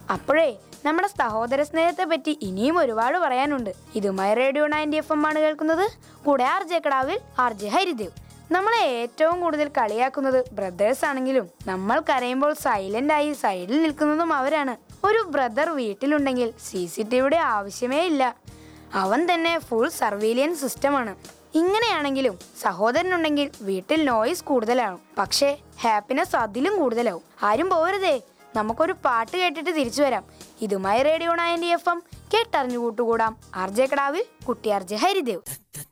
അപ്പോഴേ നമ്മുടെ സഹോദര സ്നേഹത്തെ പറ്റി ഇനിയും ഒരുപാട് പറയാനുണ്ട് ഇതുമായി റേഡിയോ നയൻറ്റി എഫ് എം ആണ് കേൾക്കുന്നത് കൂടെ ആർ ജെ കടാവിൽ ആർ ജെ ഹരിദേവ് നമ്മളെ ഏറ്റവും കൂടുതൽ കളിയാക്കുന്നത് ബ്രദേഴ്സ് ആണെങ്കിലും നമ്മൾ കരയുമ്പോൾ സൈലന്റ് ആയി സൈഡിൽ നിൽക്കുന്നതും അവരാണ് ഒരു ബ്രദർ വീട്ടിലുണ്ടെങ്കിൽ സി സി ടിവിയുടെ ആവശ്യമേ ഇല്ല അവൻ തന്നെ ഫുൾ സർവീലിയൻസ് സിസ്റ്റമാണ് ഇങ്ങനെയാണെങ്കിലും സഹോദരനുണ്ടെങ്കിൽ വീട്ടിൽ നോയിസ് കൂടുതലാവും പക്ഷേ ഹാപ്പിനെസ് അതിലും കൂടുതലാവും ആരും പോരുതേ നമുക്കൊരു പാട്ട് കേട്ടിട്ട് തിരിച്ചു വരാം ഇതുമായി റേഡിയോ നയൻറ്റി എഫ് എം കേട്ടറിഞ്ഞു കൂട്ടുകൂടാം ആർ ജെ കടാവിൽ കുട്ടി ആർ ജെ ഹരിദേവ്